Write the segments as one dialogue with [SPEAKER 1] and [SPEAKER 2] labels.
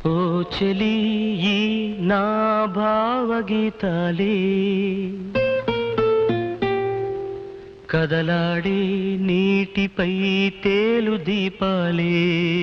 [SPEAKER 1] ఓ చెలి ఈ నా భావగీతాలే కదలాడే నీటిపై తేలు దీపాలే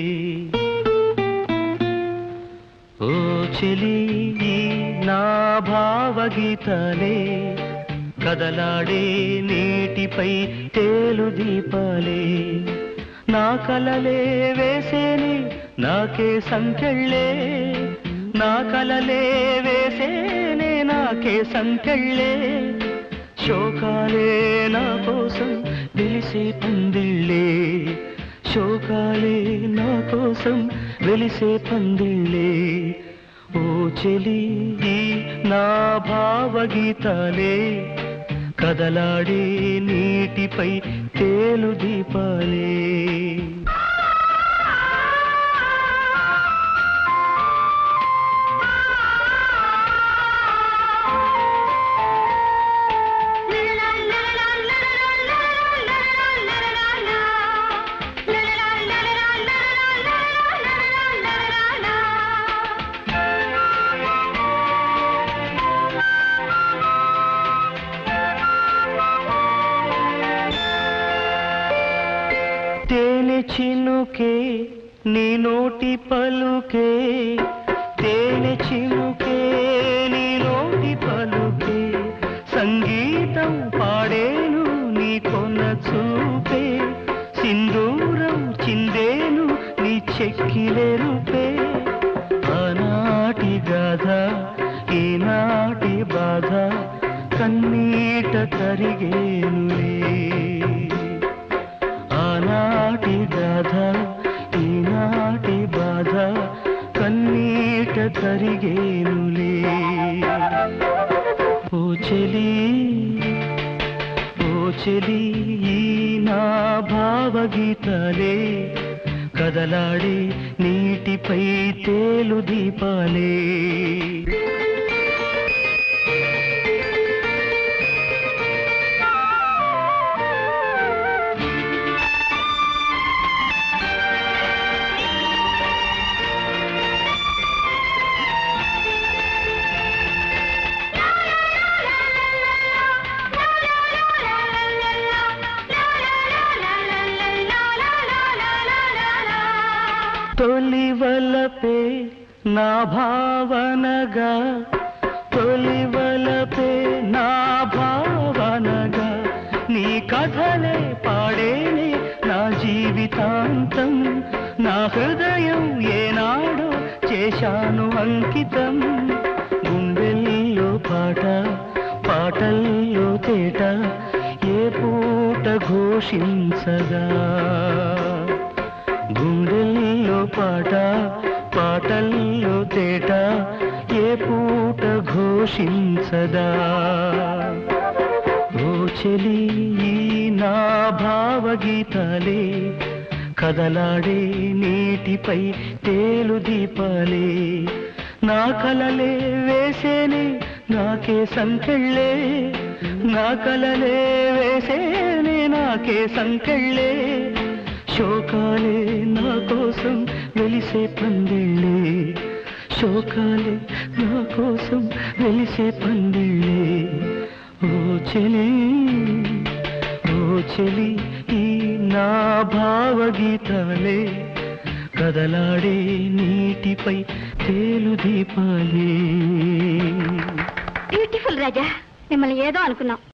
[SPEAKER 1] ఓ చెలి ఈ నా భావగీతాలే కదలాడే నీటిపై తేలు దీపాలే నా కలలే వేసేని నాకే సంకెళ్ళే నా కలలే వేసేనే నాకే సంకెళ్ళే శోకాలే నా కోసం వెలిసే పందిళ్ళే శోకాలే నా కోసం వెలిసే పందిళ్ళే ఓ చెలి ఈ నా భావగీతాలే కదలాడే నీటిపై తేలు దీపాలే తేనె చినుకే నీ నోటి పలుకే తేనె చినుకే నీ నోటి పలుకే సంగీతం పాడేను నీ కొన చూపే సింధూరం చిందేను నీ చెక్కిలెరుపే ఆనాటి గాథ ఈనాటి బాధ కన్నీట కరిగేనులే ఆనాటి గాథ ఈనాటి బాధ కన్నీట కరిగేనులే ఓ చెలి ఓ చెలి ఈ నా భావగీతాలే కదలాడే నీటిపై తేలు దీపాలే తొలి వలపే నా భావనగా తొలి వలపే నా భావనగా నీ కథలే పాడేనే నా జీవితాంతం నా హృదయం ఏనాడో చేశాను అంకితం గుండెల్లో పాట పాటల్లో తేట ఏ పూట ఘోషించగా గుండెల్లో పాట పాటల్లో తేట ఏ పూట ఘోషించదా ఓ చెలి ఈ నా భావగీతాలే కదలాడే నీటిపై తేలు దీపాలే నా కలలే వేసేనే నాకే సంకెళ్ళే నా కలలే వేసేనే నాకే సంకెళ్ళే శోకాలే నా కోసం వెలిసే పందిళ్ళే శోకాలే నా కోసం వెలిసే పందిళ్ళే ఓ చెలి ఓ చెలి ఈ నా భావగీతాలే కదలాడే నీటిపై తేలు దీపాలే
[SPEAKER 2] బ్యూటిఫుల్ రాజా మిమ్మల్ని ఏదో అనుకున్నాం